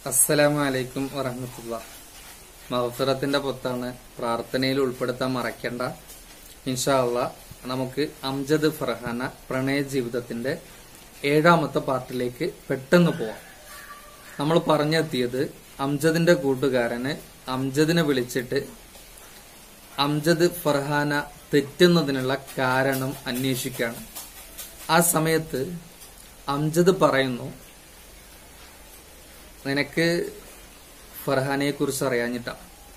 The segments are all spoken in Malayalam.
അസ്സലാമു അലൈക്കും വറഹമത്തുള്ള മഹഫിറത്തിന്റെ പൊത്താണ് പ്രാർത്ഥനയിൽ ഉൾപ്പെടുത്താൻ മറക്കണ്ട ഇൻഷാ അള്ളാ നമുക്ക് അംജദ് ഫർഹാന പ്രണയ ജീവിതത്തിന്റെ ഏഴാമത്തെ പാർട്ടിലേക്ക് പെട്ടെന്ന് പോവാം നമ്മൾ പറഞ്ഞെത്തിയത് അംജദിന്റെ കൂട്ടുകാരന് അംജദിനെ വിളിച്ചിട്ട് അംജദ് ഫർഹാന തെറ്റുന്നതിനുള്ള കാരണം അന്വേഷിക്കുകയാണ് ആ സമയത്ത് അംജദ് പറയുന്നു നിനക്ക് ഫർഹാനയെ കുറിച്ച് അറിയാഞ്ഞിട്ടാ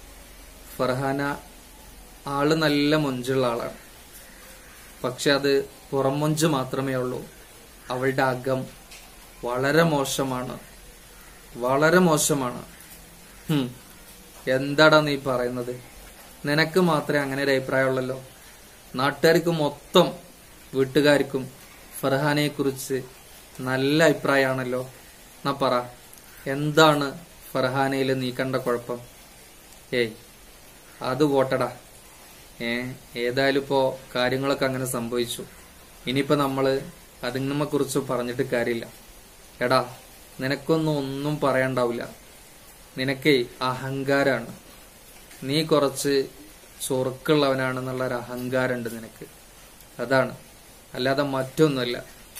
ഫർഹാന ആള് നല്ല മൊഞ്ചുള്ള ആളാണ് പക്ഷെ അത് പുറം മൊഞ്ച് മാത്രമേ ഉള്ളൂ അവളുടെ അകം വളരെ മോശമാണ് വളരെ മോശമാണ് ഹും, എന്താടാ നീ പറയുന്നത് നിനക്ക് മാത്രമേ അങ്ങനെ ഒരു അഭിപ്രായമുള്ളല്ലോ നാട്ടുകാർക്ക് മൊത്തം വീട്ടുകാർക്കും ഫർഹാനയെ കുറിച്ച് നല്ല അഭിപ്രായമാണല്ലോ എന്നാ പറ എന്താണ് ഫർഹാനയിൽ നീ കണ്ട കുഴപ്പം ഏയ് അത് പോട്ടടാ ഏ ഏതായാലും ഇപ്പോ കാര്യങ്ങളൊക്കെ അങ്ങനെ സംഭവിച്ചു ഇനിയിപ്പോ നമ്മള് അതിനെ കുറിച്ച് പറഞ്ഞിട്ട് കാര്യമില്ല എടാ നിനക്കൊന്നും ഒന്നും പറയണ്ടാവില്ല നിനക്കേ അഹങ്കാരാണ് നീ കുറച്ച് ചൊറുക്കുള്ളവനാണെന്നുള്ള ഒരു അഹങ്കാരമുണ്ട് നിനക്ക് അതാണ് അല്ലാതെ മറ്റൊന്നുമല്ല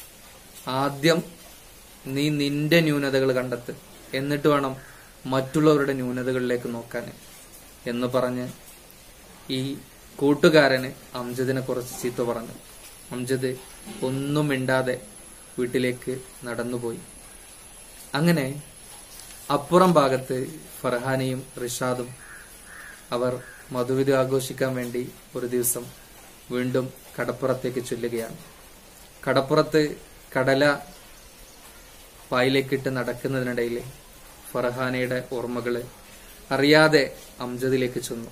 ആദ്യം നീ നിന്റെ ന്യൂനതകൾ കണ്ടെത്ത് എന്നിട്ട് വേണം മറ്റുള്ളവരുടെ ന്യൂനതകളിലേക്ക് നോക്കാൻ എന്ന് പറഞ്ഞ് ഈ കൂട്ടുകാരന് അംജദിനെ കുറച്ച് ചീത്ത പറഞ്ഞു അംജദ് ഒന്നും മിണ്ടാതെ വീട്ടിലേക്ക് നടന്നുപോയി അങ്ങനെ അപ്പുറം ഭാഗത്ത് ഫർഹാനയും റിഷാദും അവർ മധുവിധ ആഘോഷിക്കാൻ വേണ്ടി ഒരു ദിവസം വീണ്ടും കടപ്പുറത്തേക്ക് ചൊല്ലുകയാണ് കടപ്പുറത്ത് കടല പായിലേക്കിട്ട് നടക്കുന്നതിനിടയിൽ ഫർഹാനയുടെ ഓർമ്മകള് അറിയാതെ അംജദിലേക്ക് ചെന്നു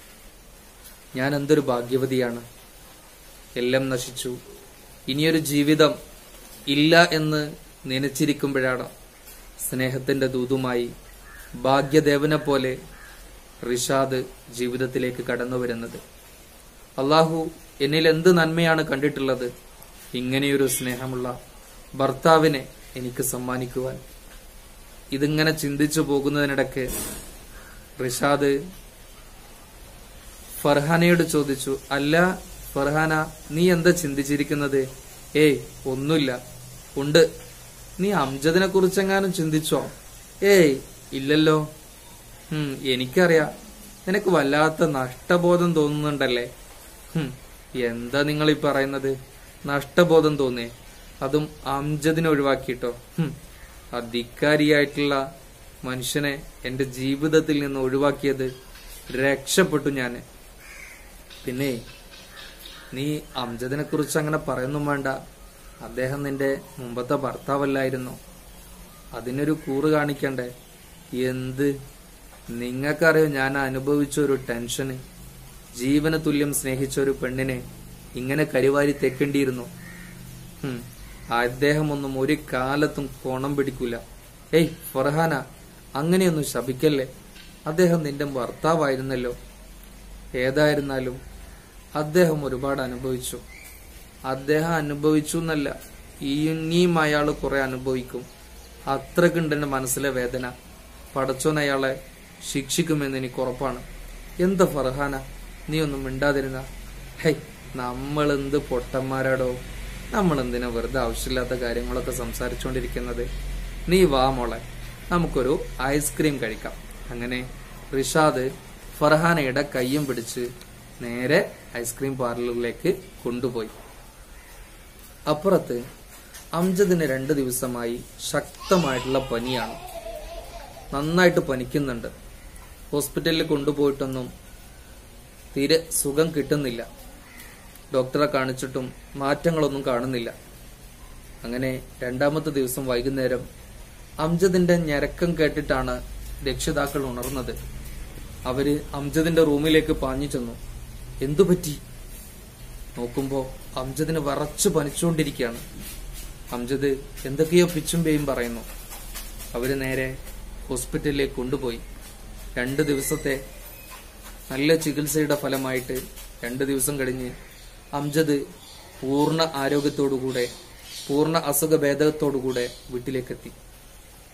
ഞാൻ എന്തൊരു ഭാഗ്യവതിയാണ് എല്ലാം നശിച്ചു ഇനിയൊരു ജീവിതം ഇല്ല എന്ന് നനച്ചിരിക്കുമ്പോഴാണ് സ്നേഹത്തിന്റെ ദൂതുമായി ഭാഗ്യദേവനെ പോലെ റിഷാദ് ജീവിതത്തിലേക്ക് കടന്നു വരുന്നത് അള്ളാഹു എന്നിൽ എന്ത് നന്മയാണ് കണ്ടിട്ടുള്ളത് ഇങ്ങനെയൊരു സ്നേഹമുള്ള ഭർത്താവിനെ എനിക്ക് സമ്മാനിക്കുവാൻ ഇതിങ്ങനെ ചിന്തിച്ചു പോകുന്നതിനിടയ്ക്ക് റിഷാദ് ഫർഹാനയോട് ചോദിച്ചു അല്ല ഫർഹാന നീ എന്താ ചിന്തിച്ചിരിക്കുന്നത് ഏയ് ഒന്നുമില്ല ഉണ്ട് നീ അംജദിനെ കുറിച്ചെങ്ങാനും ചിന്തിച്ചോ ഏയ് ഇല്ലല്ലോ ഉം എനിക്കറിയാം നിനക്ക് വല്ലാത്ത നഷ്ടബോധം തോന്നുന്നുണ്ടല്ലേ ഹും, എന്താ നിങ്ങൾ ഈ പറയുന്നത് നഷ്ടബോധം തോന്നേ അതും അംജദിനെ ഒഴിവാക്കിയിട്ടോ ഹും, അധികാരിയായിട്ടുള്ള മനുഷ്യനെ എന്റെ ജീവിതത്തിൽ നിന്ന് ഒഴിവാക്കിയത് രക്ഷപ്പെട്ടു ഞാന് പിന്നെ നീ അംജദിനെ കുറിച്ച് അങ്ങനെ പറയൊന്നും വേണ്ട അദ്ദേഹം നിന്റെ മുമ്പത്തെ ഭർത്താവല്ലായിരുന്നു അതിനൊരു കൂറ് കാണിക്കണ്ടേ എന്ത് നിങ്ങൾക്കറിയോ ഞാൻ അനുഭവിച്ച ഒരു ടെൻഷന് ജീവന തുല്യം സ്നേഹിച്ച ഒരു പെണ്ണിനെ ഇങ്ങനെ കരിവാരി തെക്കേണ്ടിയിരുന്നു ഹും, അദ്ദേഹമൊന്നും ഒരു കാലത്തും കോണം പിടിക്കൂല ഏയ് ഫർഹാന അങ്ങനെയൊന്നും ശപിക്കല്ലേ അദ്ദേഹം നിന്റെ ഭർത്താവായിരുന്നല്ലോ ഏതായിരുന്നാലും അദ്ദേഹം ഒരുപാട് അനുഭവിച്ചു അദ്ദേഹം അനുഭവിച്ചു എന്നല്ല ഇനിയും അയാൾ കുറെ അനുഭവിക്കും അത്രക്കുണ്ട് എന്റെ മനസ്സിലെ വേദന പടച്ചോൻ അയാളെ ശിക്ഷിക്കുമെന്ന് എനിക്ക് ഉറപ്പാണ് എന്താ ഫർഹാന നീ ഒന്നും മിണ്ടാതിരുന്ന ഹൈ നമ്മൾ എന്ത് പൊട്ടന്മാരാടോ നമ്മൾ എന്തിനാ വെറുതെ ആവശ്യമില്ലാത്ത കാര്യങ്ങളൊക്കെ സംസാരിച്ചുകൊണ്ടിരിക്കുന്നത് നീ വാ മോളെ നമുക്കൊരു ഐസ്ക്രീം കഴിക്കാം അങ്ങനെ റിഷാദ് ഫർഹാനയുടെ കയ്യും പിടിച്ച് നേരെ ഐസ്ക്രീം പാർലറിലേക്ക് കൊണ്ടുപോയി അപ്പുറത്ത് അംജദിന് രണ്ട് ദിവസമായി ശക്തമായിട്ടുള്ള പനിയാണ് നന്നായിട്ട് പനിക്കുന്നുണ്ട് ഹോസ്പിറ്റലിൽ കൊണ്ടുപോയിട്ടൊന്നും തീരെ സുഖം കിട്ടുന്നില്ല ഡോക്ടറെ കാണിച്ചിട്ടും മാറ്റങ്ങളൊന്നും കാണുന്നില്ല അങ്ങനെ രണ്ടാമത്തെ ദിവസം വൈകുന്നേരം അംജദിന്റെ ഞരക്കം കേട്ടിട്ടാണ് രക്ഷിതാക്കൾ ഉണർന്നത് അവര് അംജദിന്റെ റൂമിലേക്ക് പാഞ്ഞു ചെന്നു എന്തു പറ്റി നോക്കുമ്പോ അംജദിന് വറച്ചു പനിച്ചുകൊണ്ടിരിക്കുകയാണ് അംജദ് എന്തൊക്കെയോ പിച്ചും പേയും പറയുന്നു അവര് നേരെ ഹോസ്പിറ്റലിലേക്ക് കൊണ്ടുപോയി രണ്ട് ദിവസത്തെ നല്ല ചികിത്സയുടെ ഫലമായിട്ട് രണ്ട് ദിവസം കഴിഞ്ഞ് അംജദ് പൂർണ്ണ ആരോഗ്യത്തോടുകൂടെ പൂർണ്ണ അസുഖഭേദത്തോടുകൂടെ വീട്ടിലേക്കെത്തി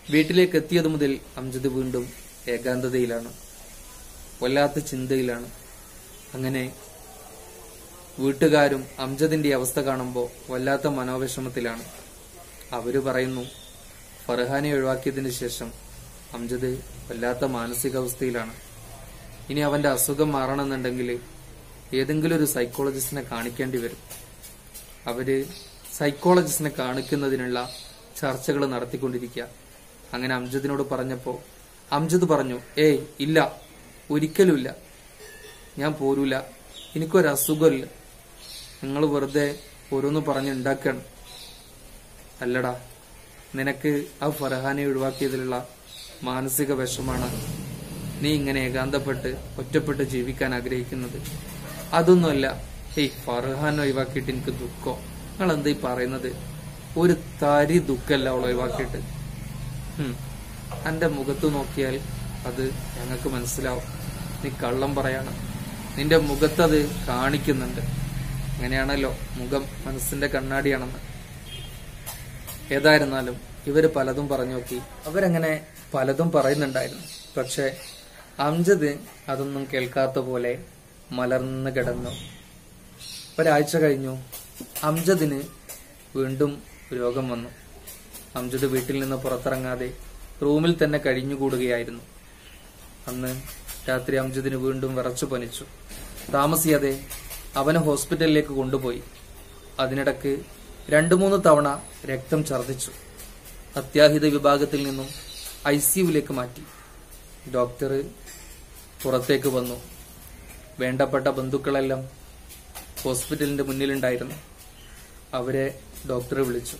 വീട്ടിലേക്ക് എത്തിയത് മുതൽ അംജദ് വീണ്ടും ഏകാന്തതയിലാണ് വല്ലാത്ത ചിന്തയിലാണ് അങ്ങനെ വീട്ടുകാരും അംജദിന്റെ അവസ്ഥ കാണുമ്പോൾ വല്ലാത്ത മനോവിഷമത്തിലാണ് അവര് പറയുന്നു ഫർഹാനെ ഒഴിവാക്കിയതിനു ശേഷം അംജദ് വല്ലാത്ത മാനസികാവസ്ഥയിലാണ് ഇനി അവന്റെ അസുഖം മാറണമെന്നുണ്ടെങ്കിൽ ഏതെങ്കിലും ഒരു സൈക്കോളജിസ്റ്റിനെ കാണിക്കേണ്ടി വരും അവര് സൈക്കോളജിസ്റ്റിനെ കാണിക്കുന്നതിനുള്ള ചർച്ചകൾ നടത്തിക്കൊണ്ടിരിക്കുക അങ്ങനെ അംജദിനോട് പറഞ്ഞപ്പോ അംജദ് പറഞ്ഞു ഏയ് ഇല്ല ഒരിക്കലുമില്ല ഞാൻ പോരൂല എനിക്കൊരു അസുഖമില്ല നിങ്ങൾ വെറുതെ ഓരോന്ന് പറഞ്ഞുണ്ടാക്കണം അല്ലടാ നിനക്ക് ആ ഫർഹാനെ ഒഴിവാക്കിയതിലുള്ള മാനസിക വിഷമാണ് നീ ഇങ്ങനെ ഏകാന്തപ്പെട്ട് ഒറ്റപ്പെട്ട് ജീവിക്കാൻ ആഗ്രഹിക്കുന്നത് അതൊന്നുമല്ല ഏയ് ഫർഹാൻ ഒഴിവാക്കിയിട്ട് എനിക്ക് ദുഃഖം നിങ്ങൾ എന്താ ഈ പറയുന്നത് ഒരു തരി ദുഃഖമല്ല അവൾ ഒഴിവാക്കിയിട്ട് ഉം. എന്റെ മുഖത്ത് നോക്കിയാൽ അത് ഞങ്ങൾക്ക് മനസ്സിലാവും നീ കള്ളം പറയാണ് നിന്റെ മുഖത്ത് അത് കാണിക്കുന്നുണ്ട് അങ്ങനെയാണല്ലോ മുഖം മനസ്സിന്റെ കണ്ണാടിയാണെന്ന് ഏതായിരുന്നാലും ഇവര് പലതും പറഞ്ഞു നോക്കി അവരങ്ങനെ പലതും പറയുന്നുണ്ടായിരുന്നു പക്ഷെ അംജദ് അതൊന്നും കേൾക്കാത്ത പോലെ മലർന്ന് കിടന്നു ഒരാഴ്ച കഴിഞ്ഞു അംജദിന് വീണ്ടും രോഗം വന്നു അംജദ് വീട്ടിൽ നിന്ന് പുറത്തിറങ്ങാതെ റൂമിൽ തന്നെ കഴിഞ്ഞുകൂടുകയായിരുന്നു അന്ന് രാത്രി അംജദിന് വീണ്ടും വിറച്ചു പനിച്ചു താമസിയാതെ അവനെ ഹോസ്പിറ്റലിലേക്ക് കൊണ്ടുപോയി അതിനിടക്ക് രണ്ടു മൂന്ന് തവണ രക്തം ഛർദ്ദിച്ചു അത്യാഹിത വിഭാഗത്തിൽ നിന്നും ഐ സിയുവിലേക്ക് മാറ്റി ഡോക്ടർ പുറത്തേക്ക് വന്നു വേണ്ടപ്പെട്ട ബന്ധുക്കളെല്ലാം ഹോസ്പിറ്റലിന്റെ മുന്നിലുണ്ടായിരുന്നു അവരെ ഡോക്ടറെ വിളിച്ചു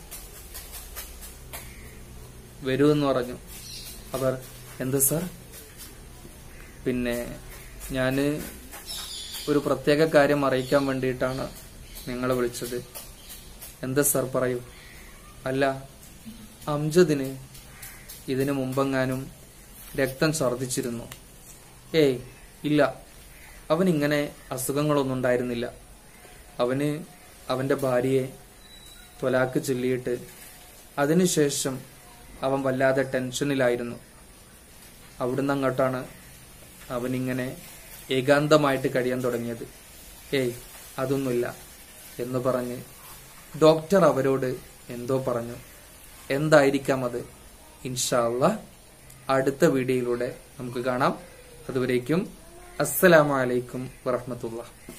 വരൂ എന്ന് പറഞ്ഞു അവർ എന്ത് സാർ പിന്നെ ഞാന് ഒരു പ്രത്യേക കാര്യം അറിയിക്കാൻ വേണ്ടിയിട്ടാണ് നിങ്ങളെ വിളിച്ചത് എന്താ സാർ പറയൂ അല്ല അംജദിന് ഇതിനു മുമ്പെങ്ങാനും രക്തം ഛർദ്ദിച്ചിരുന്നു ഏയ് ഇല്ല അവൻ ഇങ്ങനെ അസുഖങ്ങളൊന്നും ഉണ്ടായിരുന്നില്ല അവന് അവന്റെ ഭാര്യയെ തൊലാക്ക് ചൊല്ലിയിട്ട് അതിനുശേഷം അവൻ വല്ലാതെ ടെൻഷനിലായിരുന്നു അവിടുന്ന് അങ്ങോട്ടാണ് അവനിങ്ങനെ ഏകാന്തമായിട്ട് കഴിയാൻ തുടങ്ങിയത് ഏയ് അതൊന്നുമില്ല എന്ന് പറഞ്ഞ് ഡോക്ടർ അവരോട് എന്തോ പറഞ്ഞു എന്തായിരിക്കാം അത് ഇൻഷാല്ല അടുത്ത വീഡിയോയിലൂടെ നമുക്ക് കാണാം അതുവരേക്കും അസ്സലാമലൈക്കും വറഹമത്തുള്ള